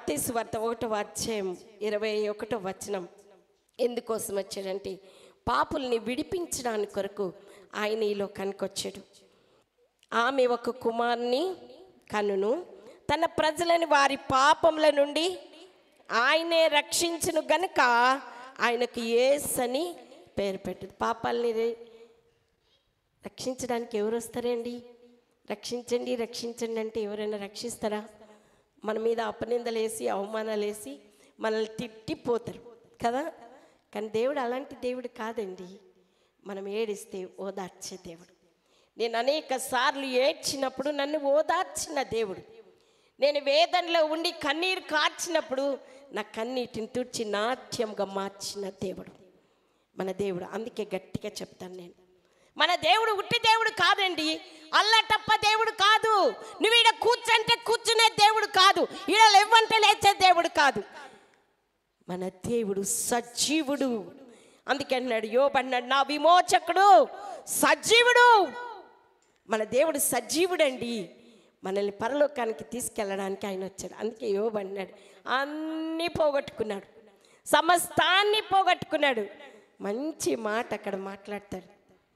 మత్తేసు వార్త ఒకటో అధ్యాయం ఇరవై ఒకటో వచనం ఎందుకోసం వచ్చాడంటే పాపుల్ని విడిపించడానికి కొరకు ఆయన ఈ లోకానికి వచ్చాడు ఆమె ఒక కుమారుని కనును తన ప్రజలని వారి పాపముల నుండి ఆయనే రక్షించును గనుక ఆయనకు ఏస్ అని పేరు పెట్టదు పాపాలని రే- రక్షించడానికి ఎవరు వస్తారండి రక్షించండి రక్షించండి అంటే ఎవరైనా రక్షిస్తారా మన మీద అపనిందలు వేసి అవమానాలు వేసి మనల్ని తిట్టిపోతారు కదా కానీ దేవుడు అలాంటి దేవుడు కాదండి మనం ఏడిస్తే ఓదార్చే దేవుడు నేను అనేక సార్లు ఏడ్చినప్పుడు నన్ను ఓదార్చిన దేవుడు నేను వేదనలో ఉండి కన్నీరు కార్చినప్పుడు నా కన్నీటిని తుడిచి నాట్యంగా మార్చిన దేవుడు మన దేవుడు అందుకే గట్టిగా చెప్తాను నేను మన దేవుడు ఉట్టి దేవుడు కాదండి అల్లటప్ప దేవుడు కాదు నువ్వు ఈడ కూర్చంటే కూర్చునే దేవుడు కాదు ఈడ లేవంటే లేచే దేవుడు కాదు మన దేవుడు సజీవుడు అందుకే అన్నాడు యోబన్నాడు నా విమోచకుడు సజీవుడు మన దేవుడు సజీవుడండి మనల్ని పరలోకానికి తీసుకెళ్ళడానికి ఆయన వచ్చాడు అందుకే యోబు అన్నాడు అన్నీ పోగొట్టుకున్నాడు సమస్తాన్ని పోగొట్టుకున్నాడు మంచి మాట అక్కడ మాట్లాడతాడు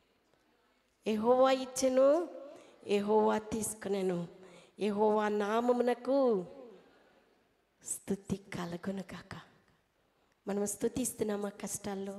ఎహోవా ఇచ్చెను ఎహోవా తీసుకునేను ఎహోవా నామమునకు స్థుతి కలగును కాక మనం స్థుతిస్తున్నామా కష్టాల్లో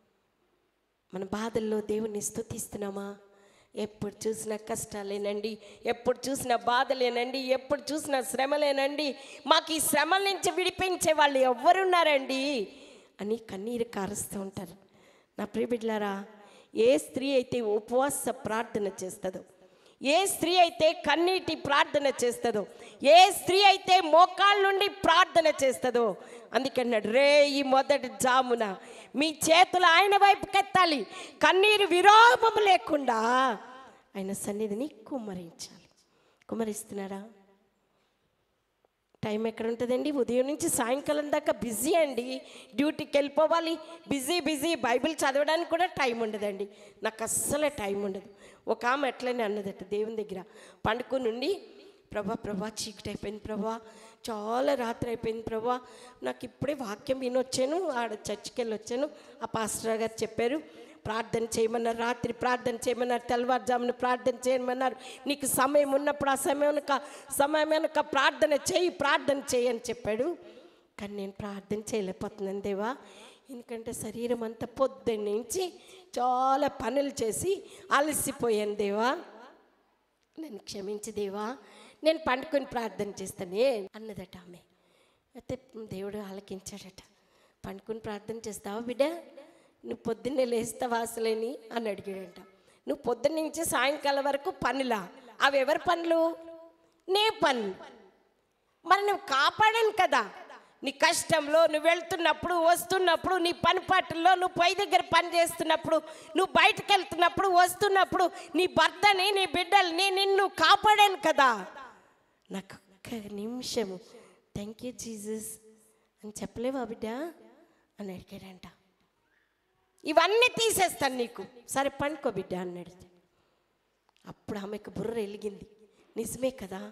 మన బాధల్లో దేవుణ్ణి స్థుతిస్తున్నామా ఎప్పుడు చూసినా కష్టాలేనండి ఎప్పుడు చూసినా బాధలేనండి ఎప్పుడు చూసినా శ్రమలేనండి మాకు ఈ శ్రమల నుంచి విడిపించే వాళ్ళు ఎవ్వరున్నారండి అని కన్నీరు కారుస్తూ ఉంటారు నా ప్రియబిడ్లారా ఏ స్త్రీ అయితే ఉపవాస ప్రార్థన చేస్తుందో ఏ స్త్రీ అయితే కన్నీటి ప్రార్థన చేస్తుందో ఏ స్త్రీ అయితే మోకాళ్ళ నుండి ప్రార్థన చేస్తుందో అందుకన్నాడు రే ఈ మొదటి జామున మీ చేతులు ఆయన వైపుకి ఎత్తాలి కన్నీరు విరామం లేకుండా ఆయన సన్నిధిని కుమ్మరించాలి కుమ్మరిస్తున్నారా టైం ఎక్కడ ఉంటుందండి ఉదయం నుంచి సాయంకాలం దాకా బిజీ అండి డ్యూటీకి వెళ్ళిపోవాలి బిజీ బిజీ బైబిల్ చదవడానికి కూడా టైం ఉండదండి నాకు అస్సలే టైం ఉండదు ఒక ఆమె ఎట్లనే అన్నదట దేవుని దగ్గర పండుకొని నుండి ప్రభా ప్రభా చీకటి అయిపోయింది ప్రభా చాలా రాత్రి అయిపోయింది ప్రభా నాకు ఇప్పుడే వాక్యం వినొచ్చాను ఆడ చర్చికి వెళ్ళి వచ్చాను ఆ పాస్టర్ గారు చెప్పారు ప్రార్థన చేయమన్నారు రాత్రి ప్రార్థన చేయమన్నారు తెల్లవారుజామున ప్రార్థన చేయమన్నారు నీకు సమయం ఉన్నప్పుడు ఆ సమయం సమయం వెనక ప్రార్థన చేయి ప్రార్థన చేయి అని చెప్పాడు కానీ నేను ప్రార్థన చేయలేకపోతున్నాను దేవా ఎందుకంటే శరీరం అంతా పొద్దున్న నుంచి చాలా పనులు చేసి అలసిపోయాను దేవా నన్ను క్షమించి దేవా నేను పండుకొని ప్రార్థన చేస్తానే అన్నదట ఆమె అయితే దేవుడు ఆలకించాడట పండుకొని ప్రార్థన చేస్తావా బిడ్డ నువ్వు పొద్దున్నే లేస్తావా అసలేని అని అడిగాడంట నువ్వు పొద్దున్న నుంచి సాయంకాలం వరకు పనులా అవి ఎవరి పనులు నీ పనులు మరి నువ్వు కాపాడాను కదా నీ కష్టంలో నువ్వు వెళ్తున్నప్పుడు వస్తున్నప్పుడు నీ పని పాటల్లో నువ్వు పై దగ్గర పని చేస్తున్నప్పుడు నువ్వు బయటకు వెళ్తున్నప్పుడు వస్తున్నప్పుడు నీ భర్తని నీ బిడ్డల్ని నిన్ను కాపాడాను కదా నాకు ఒక్క నిమిషము థ్యాంక్ యూ జీసస్ అని చెప్పలేవా బిడ్డ అని అడిగాడంట ఇవన్నీ తీసేస్తాను నీకు సరే పండుకో బిడ్డ అన్నాడు అప్పుడు ఆమెకు బుర్ర వెలిగింది నిజమే కదా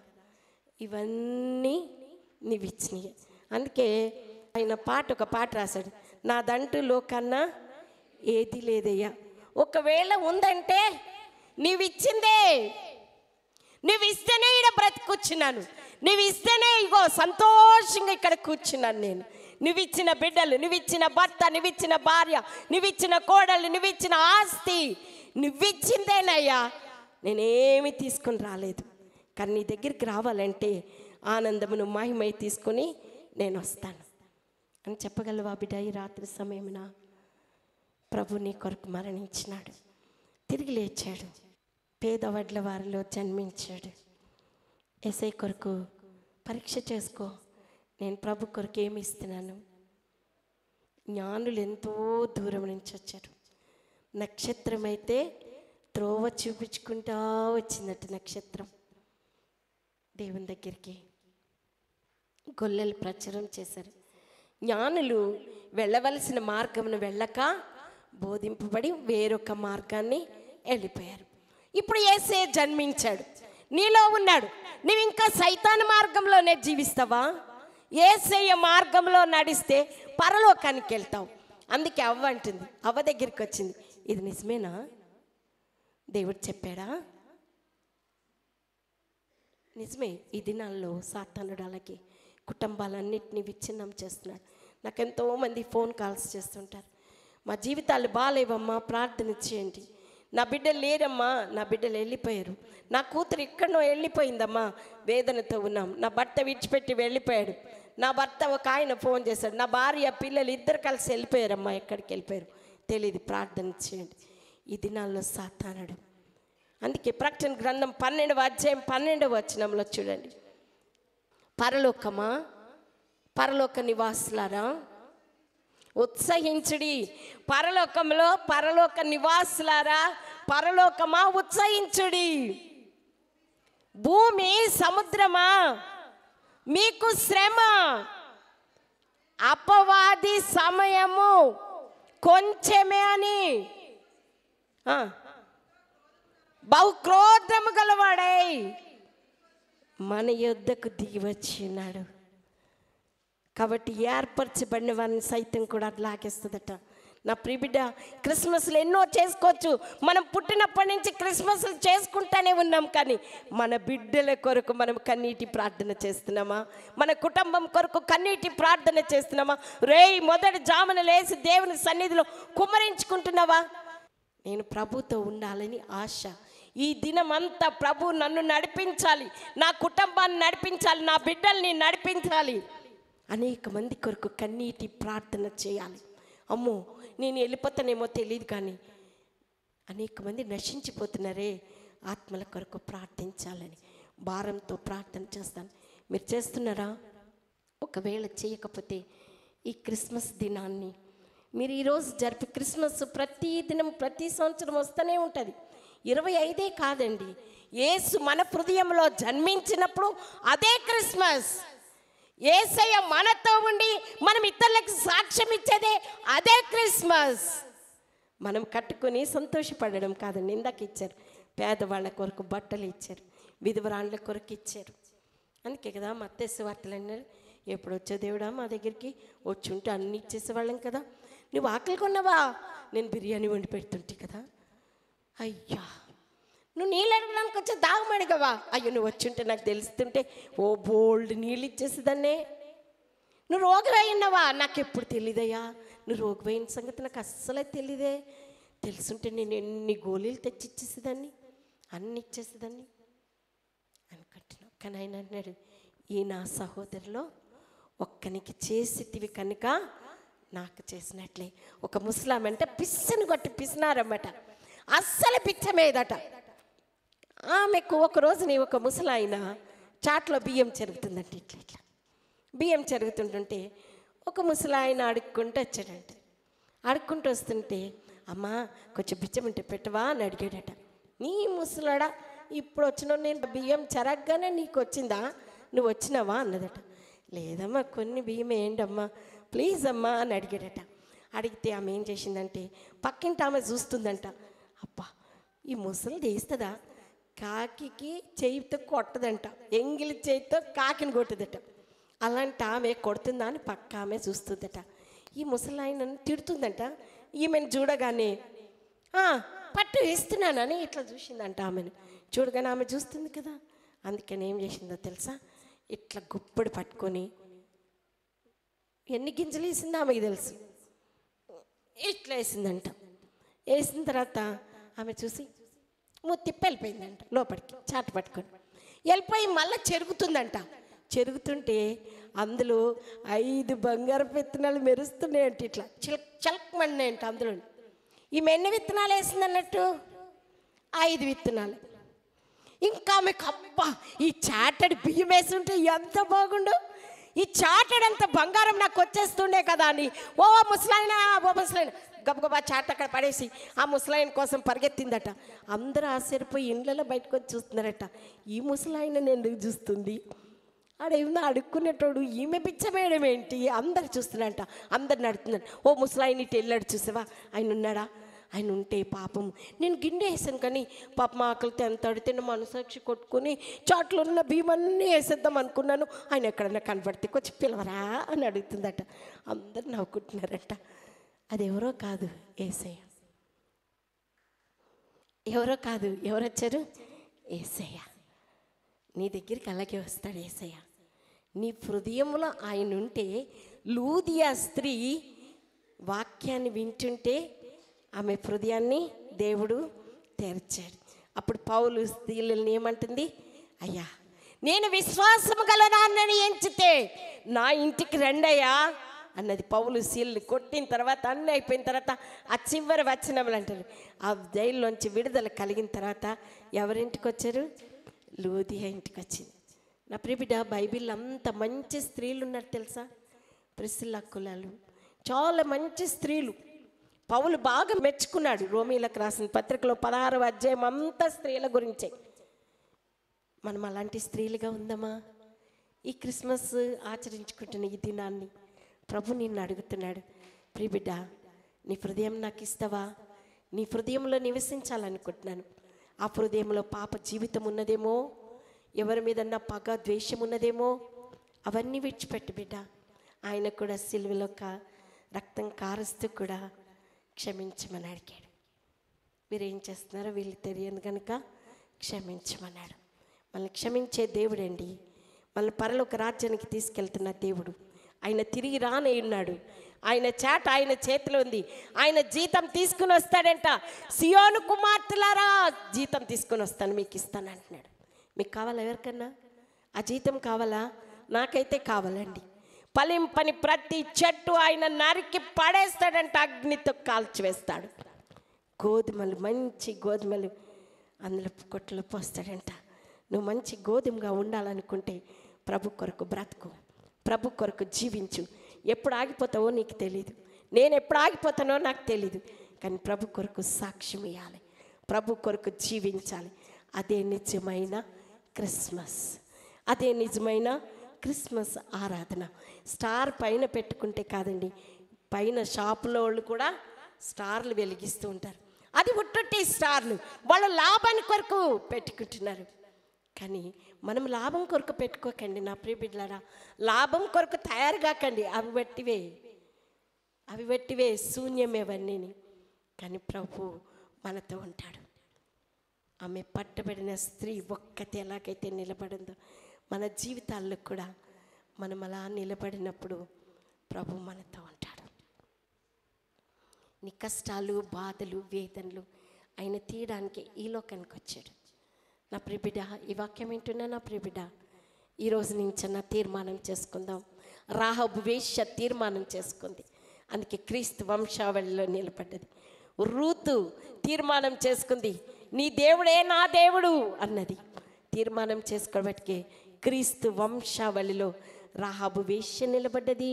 ఇవన్నీ నీవు ఇచ్చినాయి అందుకే ఆయన పాట ఒక పాట రాశాడు నాదంటూ లోకన్నా ఏది లేదయ్యా ఒకవేళ ఉందంటే నీవు ఇచ్చిందే నువ్వు ఇస్తేనే ఇక్కడ బ్రతికూర్చున్నాను నువ్వు ఇస్తేనే ఇగో సంతోషంగా ఇక్కడ కూర్చున్నాను నేను నువ్వు ఇచ్చిన బిడ్డలు నువ్వు ఇచ్చిన భర్త నువ్వు ఇచ్చిన భార్య నువ్వు ఇచ్చిన కోడలు నువ్వు ఇచ్చిన ఆస్తి నువ్వు ఇచ్చిందేనయ్యా నేనేమి తీసుకొని రాలేదు కానీ నీ దగ్గరికి రావాలంటే ఆనందమును మహిమై తీసుకొని నేను వస్తాను అని చెప్పగలవా బిడ్డ ఈ రాత్రి సమయమున ప్రభు నీ కొరకు మరణించినాడు తిరిగి లేచాడు పేదవడ్ల వారిలో జన్మించాడు ఎస్ఐ కొరకు పరీక్ష చేసుకో నేను ప్రభు కొరకు ఏమి ఇస్తున్నాను జ్ఞానులు ఎంతో దూరం నుంచి వచ్చారు నక్షత్రం అయితే త్రోవ చూపించుకుంటా వచ్చిందట నక్షత్రం దేవుని దగ్గరికి గొల్లలు ప్రచారం చేశారు జ్ఞానులు వెళ్ళవలసిన మార్గమును వెళ్ళక బోధింపబడి వేరొక మార్గాన్ని వెళ్ళిపోయారు ఇప్పుడు ఏసే జన్మించాడు నీలో ఉన్నాడు నువ్వు ఇంకా సైతాన్ మార్గంలోనే జీవిస్తావా ఏసయ్య మార్గంలో నడిస్తే పరలోకానికి వెళ్తావు అందుకే అవ్వ అంటుంది అవ్వ దగ్గరికి వచ్చింది ఇది నిజమేనా దేవుడు చెప్పాడా నిజమే ఈ దినాల్లో సాతానుడు అలాగే కుటుంబాలన్నింటినీ విచ్ఛిన్నం చేస్తున్నాడు నాకు ఎంతో మంది ఫోన్ కాల్స్ చేస్తుంటారు మా జీవితాలు బాగాలేవమ్మా ప్రార్థన చేయండి నా బిడ్డలు లేరమ్మా నా బిడ్డలు వెళ్ళిపోయారు నా కూతురు ఎక్కడనో వెళ్ళిపోయిందమ్మా వేదనతో ఉన్నాం నా భర్త విడిచిపెట్టి వెళ్ళిపోయాడు నా భర్త ఒక ఆయన ఫోన్ చేశాడు నా భార్య పిల్లలు ఇద్దరు కలిసి వెళ్ళిపోయారమ్మా ఎక్కడికి వెళ్ళిపోయారు తెలియదు ప్రార్థన చేయండి ఈ దినాల్లో సాతానుడు అందుకే ప్రకటన గ్రంథం పన్నెండవ అధ్యాయం పన్నెండవ వచనంలో చూడండి పరలోకమా పరలోక నివాసులారా ఉత్సహించుడి పరలోకంలో పరలోక నివాసులారా పరలోకమా ఉత్సహించుడి భూమి సముద్రమా మీకు శ్రమ అపవాది సమయము కొంచెమే అని ఆ. బహు క్రోధము గలవాడై మన యుద్ధకు దిగి వచ్చినాడు కాబట్టి ఏర్పరచబడిన వారిని సైతం కూడా అది లాగేస్తుందట నా ప్రిబిడ్డ క్రిస్మస్లు ఎన్నో చేసుకోవచ్చు మనం పుట్టినప్పటి నుంచి క్రిస్మస్లు చేసుకుంటానే ఉన్నాం కానీ మన బిడ్డల కొరకు మనం కన్నీటి ప్రార్థన చేస్తున్నామా మన కుటుంబం కొరకు కన్నీటి ప్రార్థన చేస్తున్నామా రేయ్ మొదటి జామున లేచి దేవుని సన్నిధిలో కుమ్మరించుకుంటున్నావా నేను ప్రభుతో ఉండాలని ఆశ ఈ దినమంతా ప్రభు నన్ను నడిపించాలి నా కుటుంబాన్ని నడిపించాలి నా బిడ్డల్ని నడిపించాలి అనేక మంది కొరకు కన్నీటి ప్రార్థన చేయాలి అమ్మో నేను వెళ్ళిపోతానేమో తెలియదు కానీ అనేక మంది నశించిపోతున్నారే ఆత్మల కొరకు ప్రార్థించాలని భారంతో ప్రార్థన చేస్తాను మీరు చేస్తున్నారా ఒకవేళ చేయకపోతే ఈ క్రిస్మస్ దినాన్ని మీరు ఈరోజు జరిపి క్రిస్మస్ ప్రతి దినం ప్రతి సంవత్సరం వస్తూనే ఉంటుంది ఇరవై ఐదే కాదండి యేసు మన హృదయంలో జన్మించినప్పుడు అదే క్రిస్మస్ ఏసయ్య మనతో ఉండి మనం ఇతరులకు సాక్ష్యం ఇచ్చేదే అదే క్రిస్మస్ మనం కట్టుకొని సంతోషపడడం కాదండి ఇందాక ఇచ్చారు పేదవాళ్ళ కొరకు బట్టలు ఇచ్చారు విధవరాళ్ళ కొరకు ఇచ్చారు అందుకే కదా మా అత్తేసి వార్తలు అన్నారు ఎప్పుడు వచ్చే దేవుడా మా దగ్గరికి వచ్చి ఉంటే అన్ని ఇచ్చేసేవాళ్ళం కదా నువ్వు ఆకలి కొన్నావా నేను బిర్యానీ వండి పెడుతుంటే కదా అయ్యా నువ్వు నీళ్ళు అడగడానికి వచ్చే దాహం అడగవా అయ్యో నువ్వు వచ్చుంటే నాకు తెలుస్తుంటే ఓ బోల్డ్ నీళ్ళు ఇచ్చేసేదాన్నే నువ్వు రోగివైనవా నాకు ఎప్పుడు తెలియదయ్యా నువ్వు రోగిపోయిన సంగతి నాకు అస్సలే తెలియదే తెలుసుంటే నేను ఎన్ని గోళీలు తెచ్చి ఇచ్చేసేదాన్ని అన్ని ఇచ్చేసేదాన్ని అనుకుంటున్నావు కానీ ఆయన అన్నాడు ఈ నా సహోదరులో ఒక్కనికి చేసితివి కనుక నాకు చేసినట్లే ఒక ముస్లాం అంటే పిస్సను కొట్టి పిసినారన్నమాట అస్సలు పిచ్చమేదట ఆమెకు ఒక రోజుని ఒక ముసలాయన చాట్లో బియ్యం చెరుగుతుందంట ఇట్లా ఇట్లా బియ్యం చెరుగుతుంటుంటే ఒక ముసలాయన అడుక్కుంటూ వచ్చాడంట అడుక్కుంటూ వస్తుంటే అమ్మా కొంచెం బిచ్చం ఉంటే పెట్టవా అని అడిగాడట నీ ముసలాడా ఇప్పుడు వచ్చిన నేను బియ్యం చెరగ్గానే నీకు వచ్చిందా నువ్వు వచ్చినావా అన్నదట లేదమ్మా కొన్ని బియ్యం ఏంటమ్మా ప్లీజ్ అమ్మా అని అడిగాడట అడిగితే ఆమె ఏం చేసిందంటే పక్కింటి ఆమె చూస్తుందంట అబ్బా ఈ ముసలి తీస్తుందా కాకికి చేయితో కొట్టదంట ఎంగిలి చేయితో కాకిని కొట్టదట అలాంటి ఆమె కొడుతుందా అని పక్క ఆమె చూస్తుందట ఈ ముసలాయనను తిడుతుందంట ఈమెను చూడగానే "ఆ, పట్టు ఇస్తున్నానని ఇట్లా చూసిందంట ఆమెను చూడగానే ఆమె చూస్తుంది కదా అందుకని ఏం చేసిందో తెలుసా ఇట్లా గుప్పడి పట్టుకొని ఎన్ని గింజలు వేసిందో ఆమెకి తెలుసు ఇట్లా వేసిందంట వేసిన తర్వాత ఆమె చూసి మూతి తిప్పి వెళ్ళిపోయిందంట లోపలికి చాట పట్టుకొని వెళ్ళిపోయి మళ్ళీ చెరుగుతుందంట చెరుగుతుంటే అందులో ఐదు బంగారు విత్తనాలు మెరుస్తున్నాయంట ఇట్లా చిలక్ చలకమన్నాయంట అందులో ఈమె ఎన్ని విత్తనాలు వేసింది అన్నట్టు ఐదు విత్తనాలు ఇంకా ఆమెకు అబ్బా ఈ చాటడి బియ్యం వేస్తుంటే ఎంత బాగుండు ఈ చాటడంత బంగారం నాకు వచ్చేస్తుండే కదా అని ఓ ముసలాయన ఓ ముసలాయన గబగబా చాట అక్కడ పడేసి ఆ ముసలాయన కోసం పరిగెత్తిందట అందరూ ఆశ్చర్యపోయి ఇండ్లలో బయటకు వచ్చి చూస్తున్నారట ఈ ముసలాయన ఎందుకు చూస్తుంది ఆడేమో అడుక్కునేటోడు ఈమె పిచ్చమేయడం ఏంటి అందరు చూస్తున్నారట అందరిని అడుగుతున్నారు ఓ ముసలాయన ఇటు వెళ్ళాడు చూసావా ఆయన ఉన్నాడా ఆయన ఉంటే పాపం నేను గిన్నె వేసాను కానీ పాపం ఆకలితో ఎంత అడితే నా మనసాక్షి కొట్టుకుని చాట్లో ఉన్న భీమన్నీ వేసేద్దాం అనుకున్నాను ఆయన ఎక్కడన్నా కనబడితే కొంచెం పిలవరా అని అడుగుతుందట అందరు నవ్వుకుంటున్నారట అది ఎవరో కాదు ఏసయ్య ఎవరో కాదు ఎవరు వచ్చారు ఏసయ్య నీ దగ్గరికి అలాగే వస్తాడు ఏసయ్య నీ హృదయంలో ఆయన ఉంటే లూదియా స్త్రీ వాక్యాన్ని వింటుంటే ఆమె హృదయాన్ని దేవుడు తెరిచాడు అప్పుడు పౌలు స్త్రీలను ఏమంటుంది అయ్యా నేను విశ్వాసము గలదాన్నని ఎంచితే నా ఇంటికి రండయ్యా అన్నది పౌలు సీల్ని కొట్టిన తర్వాత అన్నీ అయిపోయిన తర్వాత ఆ చివరి వచనములు అంటారు ఆ జైల్లోంచి విడుదల కలిగిన తర్వాత ఎవరింటికి వచ్చారు లూదియా ఇంటికి వచ్చింది నా ప్రిబిడ బైబిల్ అంత మంచి స్త్రీలు ఉన్నారు తెలుసా ప్రిసిల్లా కులాలు చాలా మంచి స్త్రీలు పౌలు బాగా మెచ్చుకున్నాడు రోమీలకు రాసిన పత్రికలో పదహారు అధ్యాయం అంతా స్త్రీల గురించే మనం అలాంటి స్త్రీలుగా ఉందామా ఈ క్రిస్మస్ ఆచరించుకుంటున్న ఈ దినాన్ని ప్రభు నిన్ను అడుగుతున్నాడు ప్రిబిడ్డ నీ హృదయం నాకు ఇస్తావా నీ హృదయంలో నివసించాలనుకుంటున్నాను ఆ హృదయంలో పాప జీవితం ఉన్నదేమో ఎవరి మీదన్నా పగ ద్వేషం ఉన్నదేమో అవన్నీ విడిచిపెట్టు బిడ్డ ఆయన కూడా సిలువలో కా రక్తం కారుస్తూ కూడా క్షమించమని అడిగాడు మీరు ఏం చేస్తున్నారో వీళ్ళు తెలియదు కనుక క్షమించమన్నాడు మనల్ని క్షమించే దేవుడండి మనల్ని పరలోక రాజ్యానికి తీసుకెళ్తున్న దేవుడు ఆయన తిరిగి రానే ఉన్నాడు ఆయన చేట ఆయన చేతిలో ఉంది ఆయన జీతం తీసుకుని వస్తాడంట సియోను కుమార్తెలారా జీతం తీసుకుని వస్తాను మీకు ఇస్తాను అంటున్నాడు మీకు కావాలా ఎవరికన్నా ఆ జీతం కావాలా నాకైతే కావాలండి పలింపని ప్రతి చెట్టు ఆయన నరికి పడేస్తాడంట అగ్నితో కాల్చివేస్తాడు గోధుమలు మంచి గోధుమలు అందులో కొట్లో పోస్తాడంట నువ్వు మంచి గోధుమగా ఉండాలనుకుంటే ప్రభు కొరకు బ్రతుకు ప్రభు కొరకు జీవించు ఎప్పుడు ఆగిపోతావో నీకు తెలియదు నేను ఎప్పుడు ఆగిపోతానో నాకు తెలీదు కానీ ప్రభు కొరకు సాక్ష్యం ఇవ్వాలి ప్రభు కొరకు జీవించాలి అదే నిజమైన క్రిస్మస్ అదే నిజమైన క్రిస్మస్ ఆరాధన స్టార్ పైన పెట్టుకుంటే కాదండి పైన షాపులో వాళ్ళు కూడా స్టార్లు వెలిగిస్తూ ఉంటారు అది ఉట్టుట్టి స్టార్లు వాళ్ళ లాభాన్ని కొరకు పెట్టుకుంటున్నారు కానీ మనం లాభం కొరకు పెట్టుకోకండి నా ప్రియ బిడ్డలారా లాభం కొరకు తయారు కాకండి అవి బట్టివే అవి బట్టివే శూన్యమేవన్నీని కానీ ప్రభు మనతో ఉంటాడు ఆమె పట్టబడిన స్త్రీ ఒక్కతే ఎలాగైతే నిలబడిందో మన జీవితాల్లో కూడా మనం అలా నిలబడినప్పుడు ప్రభు మనతో ఉంటాడు నీ కష్టాలు బాధలు వేదనలు ఆయన తీయడానికి ఈ లోకానికి వచ్చాడు నా ప్రిబిడ ఈ వాక్యం వింటున్నా నా ప్రిబిడ ఈరోజు నుంచి నా తీర్మానం చేసుకుందాం రాహబు వేష్య తీర్మానం చేసుకుంది అందుకే క్రీస్తు వంశావళిలో నిలబడ్డది రూతు తీర్మానం చేసుకుంది నీ దేవుడే నా దేవుడు అన్నది తీర్మానం చేసుకోబట్టికే క్రీస్తు వంశావళిలో రాహాబు వేష్య నిలబడ్డది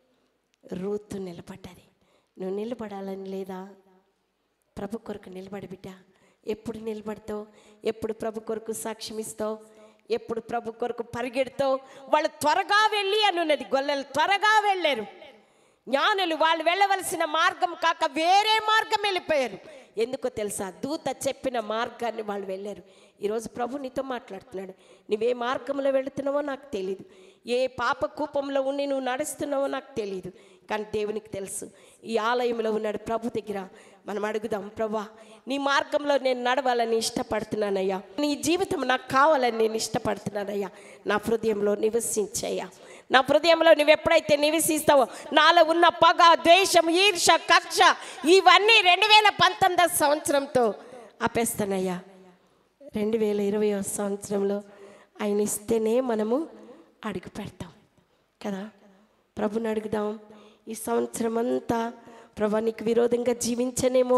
రూతు నిలబడ్డది నువ్వు నిలబడాలని లేదా ప్రభు కొరకు నిలబడి బిడ్డ ఎప్పుడు నిలబడతావు ఎప్పుడు ప్రభు కొరకు సాక్ష్యం ఇస్తావు ఎప్పుడు ప్రభు కొరకు పరిగెడతావు వాళ్ళు త్వరగా వెళ్ళి అనున్నది గొల్లలు త్వరగా వెళ్ళారు జ్ఞానులు వాళ్ళు వెళ్ళవలసిన మార్గం కాక వేరే మార్గం వెళ్ళిపోయారు ఎందుకో తెలుసా దూత చెప్పిన మార్గాన్ని వాళ్ళు వెళ్ళారు ఈరోజు ప్రభు నీతో మాట్లాడుతున్నాడు నువ్వే మార్గంలో వెళుతున్నావో నాకు తెలియదు ఏ పాప కూపంలో ఉండి నువ్వు నడుస్తున్నావో నాకు తెలియదు కానీ దేవునికి తెలుసు ఈ ఆలయంలో ఉన్నాడు ప్రభు దగ్గర మనం అడుగుదాం ప్రభా నీ మార్గంలో నేను నడవాలని ఇష్టపడుతున్నానయ్యా నీ జీవితం నాకు కావాలని నేను ఇష్టపడుతున్నానయ్యా నా హృదయంలో నివసించయ్యా నా హృదయంలో నువ్వు ఎప్పుడైతే నివసిస్తావో నాలో ఉన్న పగ ద్వేషం ఈర్ష కక్ష ఇవన్నీ రెండు వేల పంతొమ్మిదో సంవత్సరంతో ఆపేస్తానయ్యా రెండు వేల ఇరవై సంవత్సరంలో ఆయన ఇస్తేనే మనము అడుగు పెడతాం కదా ప్రభుని అడుగుదాం ఈ సంవత్సరం అంతా ప్రభా నీకు విరోధంగా జీవించనేమో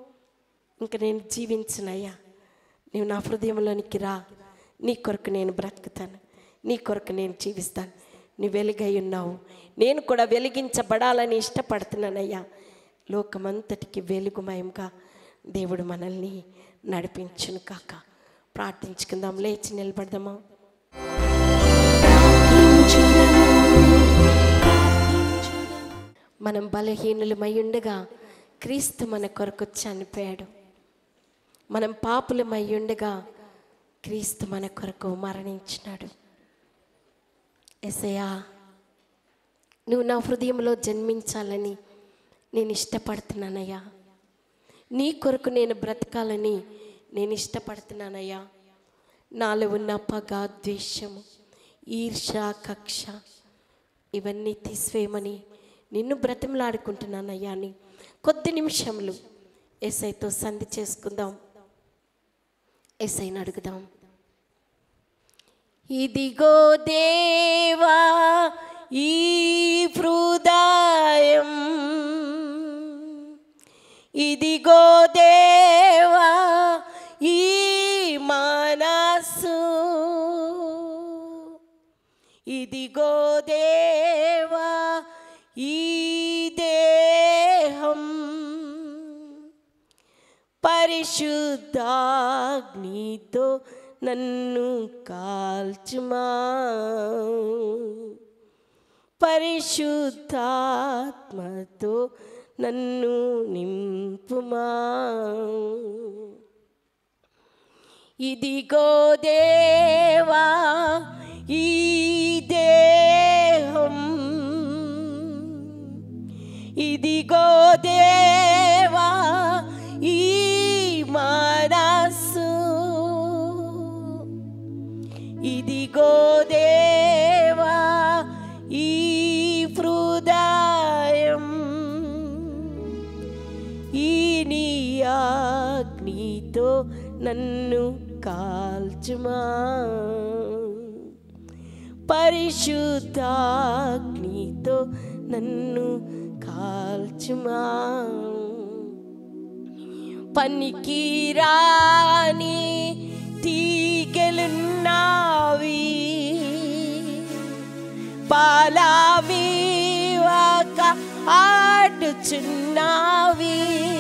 ఇంక నేను జీవించనయ్యా నీవు నా హృదయంలోనికి రా నీ కొరకు నేను బ్రతుకుతాను నీ కొరకు నేను జీవిస్తాను నువ్వు వెలుగై ఉన్నావు నేను కూడా వెలిగించబడాలని ఇష్టపడుతున్నానయ్యా లోకమంతటికి వెలుగుమయంగా దేవుడు మనల్ని నడిపించును కాక ప్రార్థించుకుందాం లేచి నిలబడదామా మనం బలహీనులమై ఉండగా క్రీస్తు మన కొరకు చనిపోయాడు మనం పాపులమై ఉండగా క్రీస్తు మన కొరకు మరణించినాడు ఎసయా నువ్వు నా హృదయంలో జన్మించాలని నేను ఇష్టపడుతున్నానయ్యా నీ కొరకు నేను బ్రతకాలని నేను ఇష్టపడుతున్నానయ్యా నాలో ఉన్న పగ ద్వేషము ఈర్ష కక్ష ఇవన్నీ తీసివేయమని నిన్ను బ్రతిమలాడుకుంటున్నానయ్యా అని కొద్ది నిమిషములు ఎస్ఐతో సంధి చేసుకుందాం ఎస్ఐని అడుగుదాం ఇదిగో దేవా ఈ హృదయం ఇదిగో దేవా ఈ మనసు ఇదిగో దేవా ఈ దేహం పరిశుద్ధాగ్నితో నన్ను కాల్చుమా పరిశుద్ధాత్మతో నన్ను నింపుమా ఇదిగో దేవా ఈ దేహం ఇదిగో దేవా ఈ మనసు ఇదిగో దేవా ఈ హృదయం ఈ నీ అగ్నితో నన్ను కాల్చుమా పరిశుద్ధాగ్నితో నన్ను కాల్చుమా పనికి రాని తీగలున్నావి పాలామీవాక ఆడుచున్నావి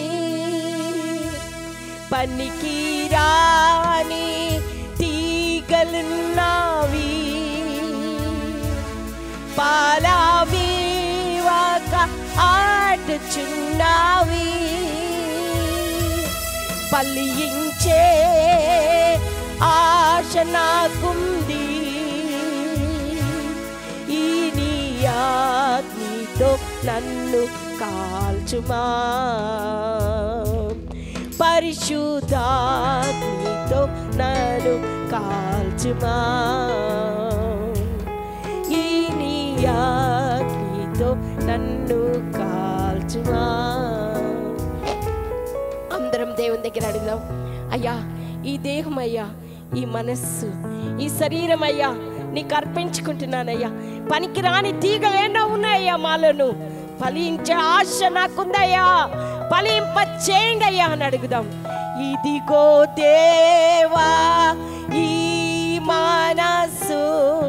పనికి రాని తీగలున్నావి పాలామీవాక ఆడుచున్నావి పల్లించే ఆశ నాకుంది ఈ నీ ఆజ్ఞతో నన్ను కాల్చుమా పరిశుద్ధాగ్నితో నన్ను కాల్చుమా ఈ నీ ఆజ్ఞతో నన్ను కాల్చుమా అందరం దేవుని దగ్గర అడుగుదాం అయ్యా ఈ దేహం అయ్యా ఈ మనస్సు ఈ శరీరం అయ్యా నీకు అర్పించుకుంటున్నానయ్యా పనికిరాని తీగలేనో ఉన్నాయ్యా మాలను ఫలించే ఆశ నాకుందయ్యా ఫలింప చేయండి అయ్యా అని అడుగుదాం ఇదిగో దేవా ఈ మనసు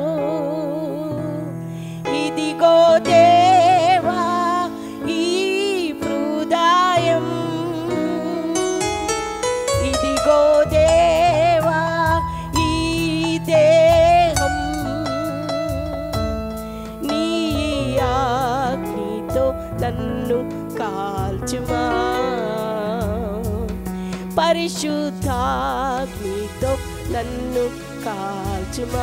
ఇదిగో దేవా ఈ హృదయం ఇదిగో దేవా ఈ దేహం నీ ఆజ్ఞతో నన్ను కాల్చుమా పరిశుద్ధాగ్నితో నన్ను కాల్చుమా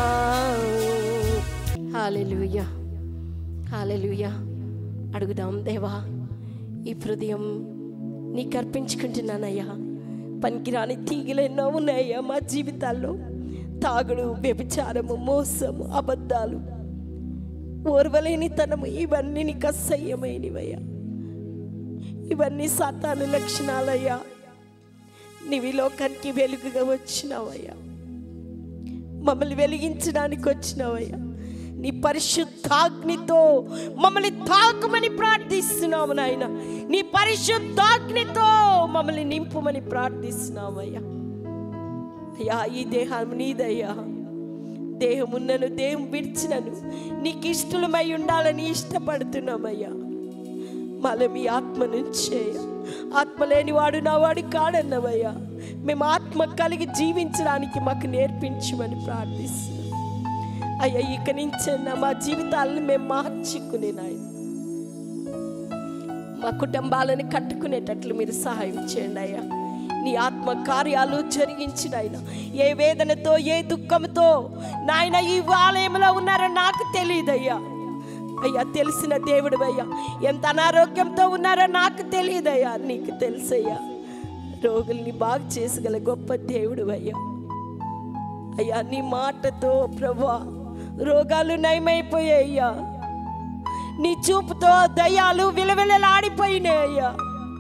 హాలెలూయా హాలెలూయా అడుగుదాం దేవా ఈ హృదయం నీకు అర్పించుకుంటున్నానయ్యా పనికిరాని తీగలు ఎన్నో ఉన్నాయ్యా మా జీవితాల్లో తాగుడు వ్యభిచారము మోసము అబద్ధాలు ఓర్వలేనితనము ఇవన్నీ నీకు అసహ్యమైనవయ్యా ఇవన్నీ సాతాను లక్షణాలయ్యా నీవి లోకానికి వెలుగుగా వచ్చినావయ్యా మమ్మల్ని వెలిగించడానికి వచ్చినావయ్యా నీ పరిశుద్ధాగ్నితో మమ్మల్ని తాకమని ప్రార్థిస్తున్నాము నాయన నీ పరిశుద్ధాగ్నితో మమ్మల్ని నింపుమని ప్రార్థిస్తున్నామయ్యా అయ్యా ఈ దేహం నీదయ్యా దేహం ఉన్నను దేహం విడిచినను నీకు ఇష్టలమై ఉండాలని ఇష్టపడుతున్నామయ్యా మళ్ళీ మీ ఆత్మ నుంచే ఆత్మ లేనివాడు నా వాడు కాడన్నవయ్యా మేము ఆత్మ కలిగి జీవించడానికి మాకు నేర్పించమని ప్రార్థిస్తున్నాం అయ్యా ఇక నుంచైనా మా జీవితాలను మేము మార్చుకునే నాయన మా కుటుంబాలను కట్టుకునేటట్లు మీరు సహాయం చేయండి అయ్యా నీ ఆత్మ కార్యాలు జరిగించిన ఆయన ఏ వేదనతో ఏ దుఃఖంతో నాయన ఈ ఆలయంలో ఉన్నారో నాకు తెలియదయ్యా అయ్యా తెలిసిన దేవుడు అయ్యా ఎంత అనారోగ్యంతో ఉన్నారో నాకు తెలియదయ్యా నీకు తెలుసయ్యా రోగుల్ని బాగు చేసుగల గొప్ప దేవుడు అయ్యా అయ్యా నీ మాటతో ప్రభా రోగాలు నయమైపోయాయి అయ్యా నీ చూపుతో దయ్యాలు విలవిలలాడిపోయినాయి అయ్యా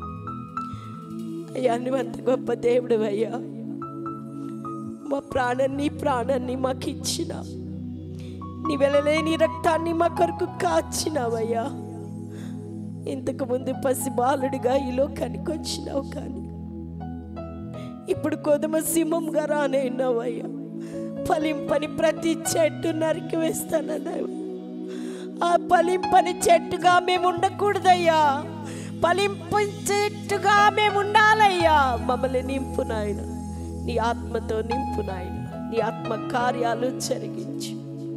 అయ్యా నువ్వు అంత గొప్ప దేవుడు అయ్యా మా ప్రాణాన్ని ప్రాణాన్ని మాకు ఇచ్చిన నీ వెళ్ళలేని రక్తాన్ని మా కొరకు కాచినావయ్యా ఇంతకు ముందు పసి బాలుడిగా ఈ లోకానికి వచ్చినావు కానీ ఇప్పుడు కొదమ సింహంగా రానైనావయ్యా ఫలింపని ప్రతి చెట్టు నరికి వేస్తానన్నావు ఆ ఫలింపని చెట్టుగా మేము ఉండకూడదయ్యా ఫలింపు చెట్టుగా మేము ఉండాలయ్యా మమ్మల్ని నింపు నాయన నీ ఆత్మతో నింపు నాయన నీ ఆత్మ కార్యాలు జరిగించు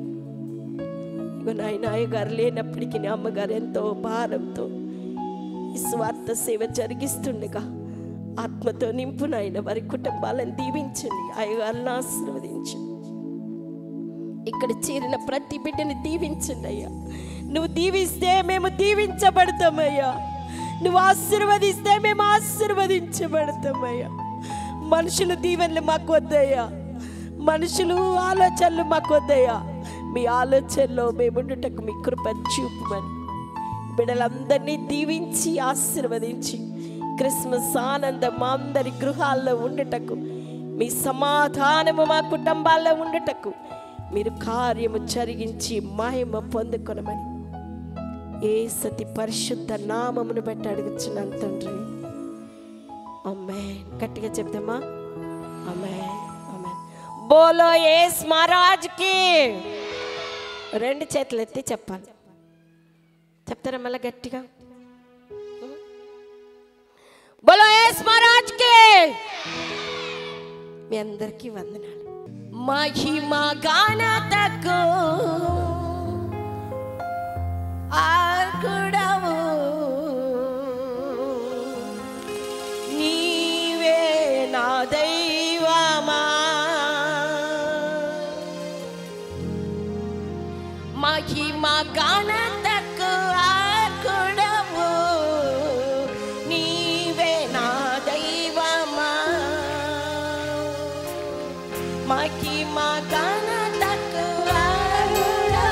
ఇగో నాయన అయ్యగారు లేనప్పటికీ నీ అమ్మగారు ఎంతో భారంతో ఈ స్వార్థ సేవ జరిగిస్తుండగా ఆత్మతో నింపు నాయన వారి కుటుంబాలను దీవించండి అయ్యగారిని ఆశీర్వదించు ఇక్కడ చేరిన ప్రతి బిడ్డని దీవించండి అయ్యా నువ్వు దీవిస్తే మేము దీవించబడతామయ్యా నువ్వు ఆశీర్వదిస్తే మేము ఆశీర్వదించబడతామయ్యా మనుషుల దీవెనలు మాకు వద్దయ్యా మనుషులు ఆలోచనలు మాకు వద్దయ్యా మీ ఆలోచనలో మేముండుటకు మీ కృప చూపమని బిడ్డలందరినీ దీవించి ఆశీర్వదించి క్రిస్మస్ ఆనందం మా అందరి గృహాల్లో ఉండుటకు మీ సమాధానము మా కుటుంబాల్లో ఉండుటకు మీరు కార్యము జరిగించి మహిమ పొందుకొనమని ఏ సతి పరిశుద్ధ నామమును బట్టి అడుగుచున్నాను తండ్రి అమ్మే గట్టిగా చెప్దామా అమ్మే అమ్మే బోలో ఏస్ మహారాజ్కి రెండు చేతులు ఎత్తి చెప్పాలి చెప్తారా మళ్ళీ గట్టిగా బోలో ఏస్ మహారాజ్కి మీ అందరికీ వందనాలు మహిమ గానతకు ఆకుడవు నీవే నా దైవమా మహిమ గానతకు ఆకుడవు నీవే నా దైవమా మహిమ గానతకు ఆకుడవు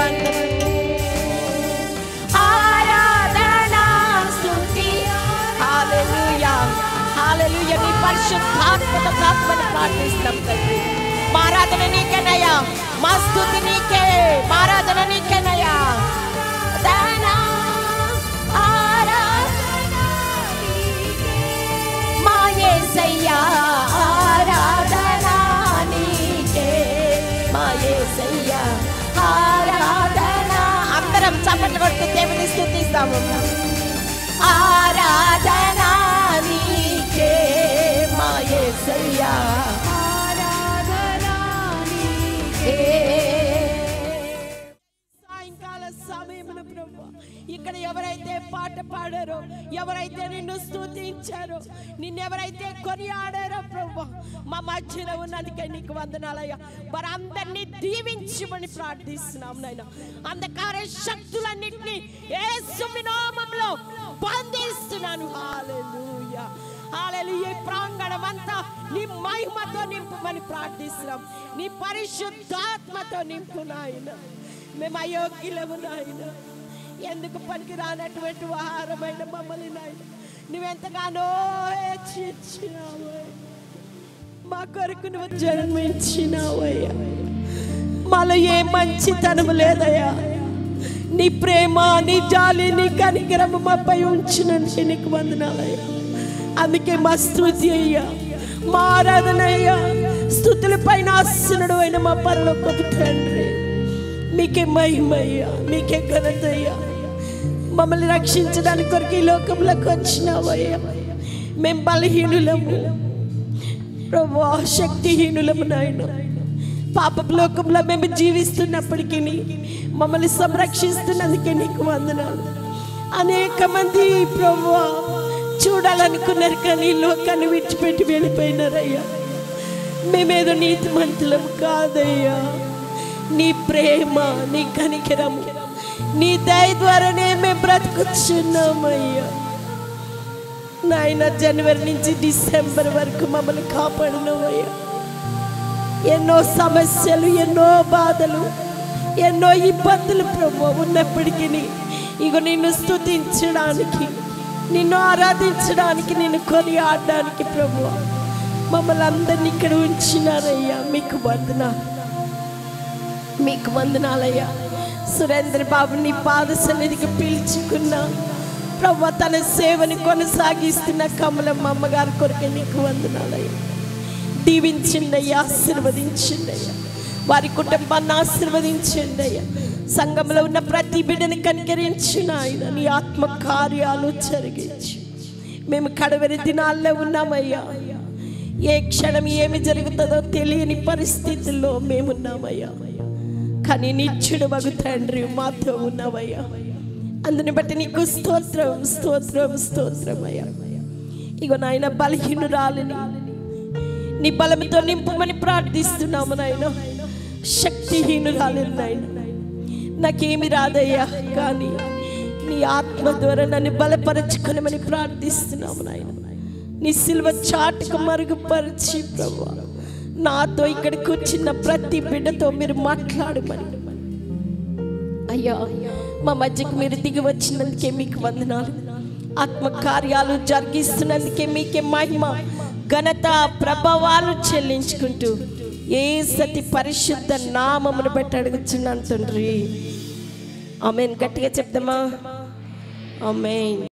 వందనము ఆరాధనా స్తుతి హల్లెలూయా హల్లెలూయా నీ పరిశుద్ధాత్మత ఆత్మను ప్రార్థిస్తాం తండ్రి మా ఆరాధన నీకేనయ్యా మా స్తుతి నీకే మా ఆరాధన నీకేనయ్యా దానా ఆరాధన మా యేసయ్యా ఆరాధన నీకే మా యేసయ్యా ఆరాధన అందరం చప్పట్లు కొడుతూ దేవుని స్తుతిస్తాము ఆరాధన నీకే మా యేసయ్యా ఆరాధన నీకే సాయంకాల సమయమున ప్రభు ఇక్కడ ఎవరైతే పాట పాడారో ఎవరైతే నిన్ను స్తుతించారో నిన్నెవరైతే కొనియాడారో ప్రభు మా మధ్యన ఉన్నందుకే నీకు వందనాలయ్యా వారందరినీ దీవించమని ప్రార్థిస్తున్నాం నాయన అంధకార శక్తులన్నింటినీ యేసు నామంలో బంధిస్తున్నాను హాలెలూయా హాలెలూయా ఈ ప్రాంగణం అంతా నీ మహిమతో నింపమని ప్రార్థిస్తున్నాం నీ పరిశుద్ధాత్మతో నింపు నాయన మేము అయోగ్యులము నాయన ఎందుకు పనికి రానటువంటి ఆహారమైన మమ్మల్ని నాయన నువ్వెంతగానో హెచ్చించినావు మా కొరకు నువ్వు జన్మించినావయ్యా మాలో ఏ మంచితనం లేదయ్యా నీ ప్రేమ నీ జాలి నీ కనికరము మాపై ఉంచినందుకే నీకు వందనాలయ్యా అందుకే మా స్థుతి అయ్యా మా ఆరాధన అయ్యా స్థుతుల పైన ఆసనుడు అయిన మా పరలోకపు తండ్రి మీకే మహిమయ్యా మీకే ఘనతయ్యా మమ్మల్ని రక్షించడానికి కొరకు ఈ లోకంలోకి వచ్చినావయ్యా మేము బలహీనులము ప్రభు శక్తిహీనులము నాయన పాప లోకంలో మేము జీవిస్తున్నప్పటికీ మమ్మల్ని సంరక్షిస్తున్నందుకే నీకు వందనాలు అనేక మంది ప్రభు చూడాలనుకున్నారు కానీ ఈ లోకాన్ని విడిచిపెట్టి వెళ్ళిపోయినారయ్యా మేమేదో నీతిమంతులం కాదయ్యా నీ ప్రేమ నీ కనికరము నీ దయ ద్వారానే మేము బ్రతుకుచున్నామయ్యా నాయన జనవరి నుంచి డిసెంబర్ వరకు మమ్మల్ని కాపాడినవయ్యా ఎన్నో సమస్యలు ఎన్నో బాధలు ఎన్నో ఇబ్బందులు ప్రభు ఉన్నప్పటికీ ఇగో నిన్ను స్తుతించడానికి నిన్ను ఆరాధించడానికి నిన్ను కొని ఆడడానికి ప్రభు మమ్మల్ని అందరినీ ఇక్కడ ఉంచినారయ్యా మీకు వందనాలు మీకు వందనాలయ్యా సురేంద్ర బాబు నీ పాద సన్నిధికి పిలుచుకున్నా ప్రభు తన సేవని కొనసాగిస్తున్న కమలమ్మ అమ్మగారి కొరకు నీకు వందనాలయ్యా దీవించండి అయ్యా ఆశీర్వదించండి అయ్యా వారి కుటుంబాన్ని ఆశీర్వదించండి అయ్యా సంఘంలో ఉన్న ప్రతి బిడ్డని కనికరించిన ఆయన నీ ఆత్మ కార్యాలు జరిగించు మేము కడవరి దినాల్లో ఉన్నామయ్యా ఏ క్షణం ఏమి జరుగుతుందో తెలియని పరిస్థితుల్లో మేమున్నామయ్యా కానీ నిత్యుడు మగు తండ్రి మాతో ఉన్నావయ్యా అందుని బట్టి నీకు స్తోత్రం స్తోత్రం స్తోత్రం అయ్యా ఇగో నాయన బలహీనురాలిని నీ బలంతో నింపమని ప్రార్థిస్తున్నాము నాయన శక్తిహీనురాలిని నాయన నాకేమి రాదయ్యా కానీ నీ ఆత్మ ద్వారా నన్ను బలపరచుకునమని ప్రార్థిస్తున్నాము నాయన నీ సిల్వ చాటుకు మరుగుపరిచి ప్రభు నాతో ఇక్కడ కూర్చున్న ప్రతి బిడ్డతో మీరు మాట్లాడమని అయ్యా మా మధ్యకు మీరు దిగి వచ్చినందుకే మీకు వందనాలు ఆత్మ కార్యాలు జరిగిస్తున్నందుకే మీకే మహిమ ఘనత ప్రభావాలు చెల్లించుకుంటూ ఏ సతి పరిశుద్ధ నామమును బట్టి అడుగుచున్నాను తండ్రి ఆమెన్ గట్టిగా చెప్దామా ఆమెన్